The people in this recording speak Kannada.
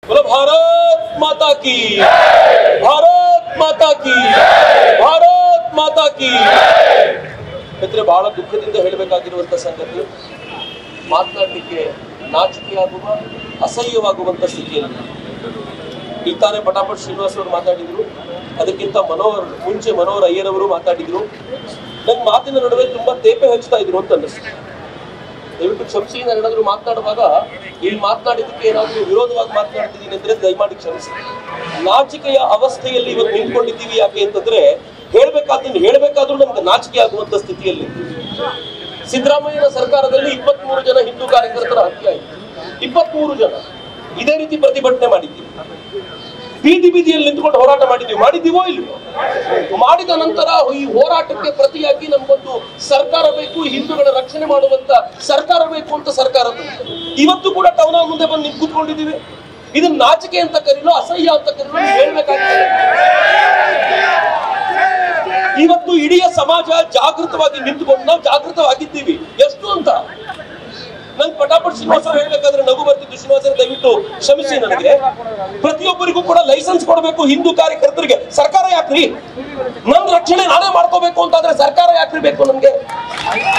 बोलो भारत माता की ಭಾರತ್ ಮಾತಾ ಕಿ ಭಾರತ್ ಮಾತಾ ಕಿ ಮಿತ್ರ ಬಹಳ ದುಃಖದಿಂದ ಹೇಳಬೇಕಾಗಿರುವಂತ ಸಂಗತಿ ಮಾತನಾಡಲಿಕ್ಕೆ ನಾಚಿಕೆಯಾಗುವ ಅಸಹ್ಯವಾಗುವಂತ ಸ್ಥಿತಿಯಲ್ಲಿ ಈಗ ತಾನೇ ಪಟಾಪಟ್ ಶ್ರೀನಿವಾಸ್ ಅವರು ಮಾತಾಡಿದ್ರು ಅದಕ್ಕಿಂತ ಮನೋಹರ್ ಮುಂಚೆ ಮನೋಹರ್ ಅಯ್ಯರ್ ಅವರು ಮಾತಾಡಿದ್ರು ನನ್ ಮಾತಿನ ನಡುವೆ ತುಂಬಾ ತೇಪೆ ಹಚ್ತಾ ಇದ್ರು ಅಂತ ಅನ್ನಿಸ್ತು ದಯವಿಟ್ಟು ಕ್ಷಮಿಸಿ ನಾನು ಏನಾದ್ರು ಮಾತನಾಡುವಾಗ ಇಲ್ಲಿ ಮಾತನಾಡಿದ್ದಕ್ಕೆ ಏನಾದ್ರು ವಿರೋಧವಾಗಿ ಮಾತನಾಡ್ತಿದ್ದೀನಿ ಅಂದ್ರೆ ದಯಮಾಡಿ ಕ್ಷಮಿಸಿ ನಾಚಿಕೆಯ ಅವಸ್ಥೆಯಲ್ಲಿ ಇವತ್ತು ನಿಂತ್ಕೊಂಡಿದ್ದೀವಿ ಯಾಕೆ ಅಂತಂದ್ರೆ ಹೇಳ್ಬೇಕಾದ್ದನ್ನು ಹೇಳ್ಬೇಕಾದ್ರೂ ನಮ್ಗೆ ನಾಚಿಕೆ ಆಗುವಂತ ಸ್ಥಿತಿಯಲ್ಲಿ ಸಿದ್ದರಾಮಯ್ಯನ ಸರ್ಕಾರದಲ್ಲಿ ಇಪ್ಪತ್ಮೂರು ಜನ ಹಿಂದೂ ಕಾರ್ಯಕರ್ತರ ಹತ್ಯೆ ಆಯಿತು ಇಪ್ಪತ್ಮೂರು ಜನ ಇದೇ ರೀತಿ ಪ್ರತಿಭಟನೆ ಮಾಡಿದ್ದೀವಿ ಬೀದಿ ಬೀದಿಯಲ್ಲಿ ನಿಂತ್ಕೊಂಡು ಹೋರಾಟ ಮಾಡಿದ್ದೀವಿ ಮಾಡಿದ್ದೀವೋ ಇಲ್ವೋ ಮಾಡಿದ ನಂತರ ಈ ಹೋರಾಟಕ್ಕೆ ಪ್ರತಿಯಾಗಿ ನಮಗೊಂದು ಸರ್ಕಾರ ಬೇಕು ಹಿಂದೂಗಳ ರಕ್ಷಣೆ ಮಾಡುವಂತ ಸರ್ಕಾರ ಬೇಕು ಅಂತ ಸರ್ಕಾರ ಬಂತು. ಇವತ್ತು ಕೂಡ ಟೌನ್ ಹಾಲ್ ಮುಂದೆ ಬಂದು ನಿಂತು ಕೂತ್ಕೊಂಡಿದ್ದೀವಿ ಇದನ್ನ ನಾಚಿಕೆ ಅಂತ ಕರೀಲೋ ಅಸಹ್ಯ ಅಂತ ಕರೀಲೋ ನೀವು ಹೇಳ್ಬೇಕಾಗ್ತದೆ ಇವತ್ತು ಇಡೀ ಸಮಾಜ ಜಾಗೃತವಾಗಿ ನಿಂತುಕೊಂಡು ನಾವು ಜಾಗೃತವಾಗಿದ್ದೀವಿ ಎಷ್ಟು ಅಂತ ನನ್ ಪಟಾಪಟ್ ಶ್ರೀನಿವಾಸ ಅವ್ರು ಹೇಳ್ಬೇಕಾದ್ರೆ ನಗು ಬರ್ತಿದ್ದು ಶ್ರೀನಿವಾಸ ದಯವಿಟ್ಟು ಕ್ಷಮಿಸಿ ನನಗೆ ಪ್ರತಿಯೊಬ್ಬರಿಗೂ ಕೂಡ ಲೈಸೆನ್ಸ್ ಕೊಡಬೇಕು ಹಿಂದೂ ಕಾರ್ಯಕರ್ತರಿಗೆ ಸರ್ಕಾರ ಯಾಕ್ರಿ ನನ್ ರಕ್ಷಣೆ ನಾನೇ ಮಾಡ್ಕೋಬೇಕು ಅಂತಾದ್ರೆ ಸರ್ಕಾರ ಯಾಕ್ರಿ ಬೇಕು ನಮ್ಗೆ